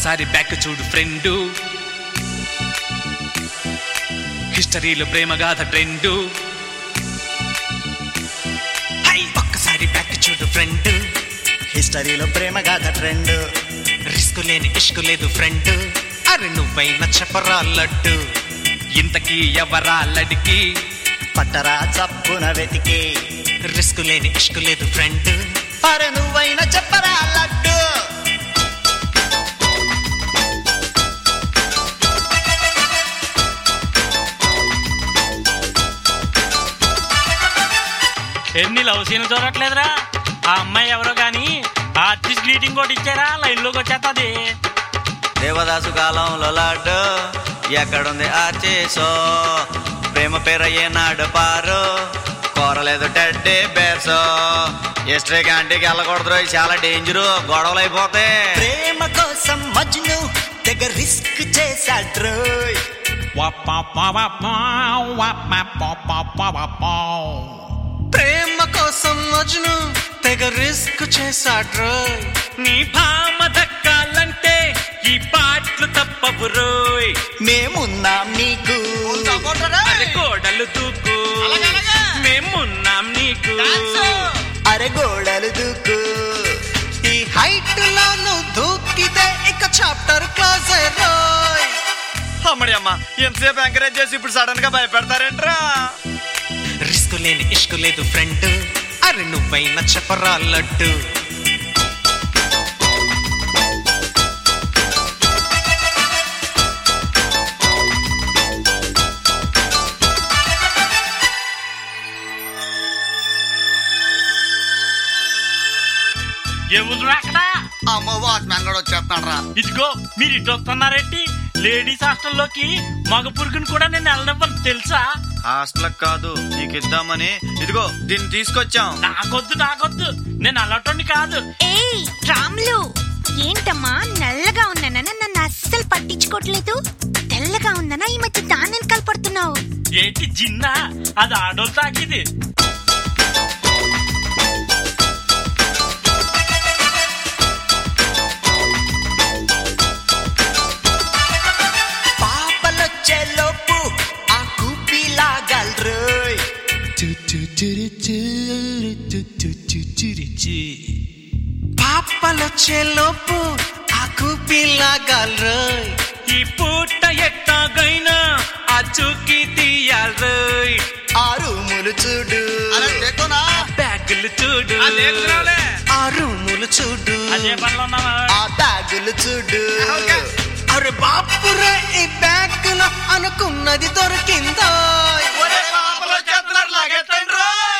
ఒక్కసారి బ్యాక్ చూడు ఫ్రెండు హిస్టరీలో ప్రేమగాథ ట్రెండు హై ఒక్కసారి బ్యాక్ చూడు ఫ్రెండ్ హిస్టరీలో ప్రేమ గాథ ట్రెండ్ రిస్క్ లేని ఇష్కు లేదు ఫ్రెండ్ అరే నువ్వైనా చెప్పరా లడ్డు ఇంతకీ ఎవరా లడికి పట్టరా చప్పున వెతికి రిస్క్ లేని ఇష్కు లేదు ఫ్రెండ్ అరే నువ్వైనా చెప్పరా లడ్డు ఎన్ని లవ్ సీన్లు చూడట్లేదురా ఆ అమ్మాయి ఎవరో గాని ఆర్టిస్ట్ గ్రీటింగ్ కూడా ఇచ్చారా లైన్ లోకి వచ్చేస్తుంది దేవదాసు కాలంలో లాడ్డు ఎక్కడుంది ఆర్చేసో ప్రేమ పేర ఏనాడు పారు కోరలేదు టెడ్డే బేర్సో ఎస్ట్రే క్యాంటీకి వెళ్ళకూడదు ఇది చాలా డేంజరు గొడవలు అయిపోతే ప్రేమ కోసం మజ్ను తెగ రిస్క్ చేశాడ్రు ప్రేమ కోసం మజ్ను తెగ రిస్క్ చేశాడ్రు నీ భామ దక్కాలంటే ఈ పాటలు తప్పవు రోయ్ మేమున్నాం నీకు అరే గోడలు దూకు మేమున్నాం నీకు అరే గోడలు దూకు ఈ హైట్ లో నువ్వు దూకితే ఇక చాప్టర్ క్లోజ్ రోయ్ అమ్మడి అమ్మ ఎంతసేపు ఎంకరేజ్ చేసి ఇప్పుడు సడన్ గా భయపెడతారేంట్రా రిస్క్ లేని ఇష్కు లేదు ఫ్రెండ్ అరే నువ్వైనా చెప్పరా లడ్డు ఎవరు అక్కడ అమ్మ వాచ్మెన్ కూడా వచ్చేస్తున్నాడు రా ఇదిగో మీరు ఇటు వస్తున్నారేంటి లేడీస్ హాస్టల్లోకి మగ పురుగుని కూడా నేను వెళ్ళనివ్వను తెలుసా హాస్టల్ కాదు నీకు ఇద్దామని ఇదిగో దీన్ని తీసుకొచ్చాం నాకొద్దు నాకొద్దు నేను అలాంటి కాదు ఏయ్ రాములు ఏంటమ్మా నల్లగా ఉన్నానని నన్ను అస్సలు పట్టించుకోవట్లేదు తెల్లగా ఉందనా ఈ మధ్య దాని వెనకాల పడుతున్నావు ఏంటి జిన్నా అది ఆడోళ్ళు తాకిది పాపలొచ్చే లోపు ఆ కూపి లాగలరు పాపలొచ్చే లోపు ఆ కూపిలాగాల్రోయ్ ఈ పూట ఎట్టాగైనా ఆ చూకి తీయాల్రోయ్ ఆ రూములు చూడు ఆ బ్యాగులు చూడు ఆ రూములు చూడు అదే పనిలో ఉన్నావా ఆ బ్యాగులు చూడు అరే బాపురే ఈ బ్యాగ్ లో అనుకున్నది దొరికిందో లాగెత్తండి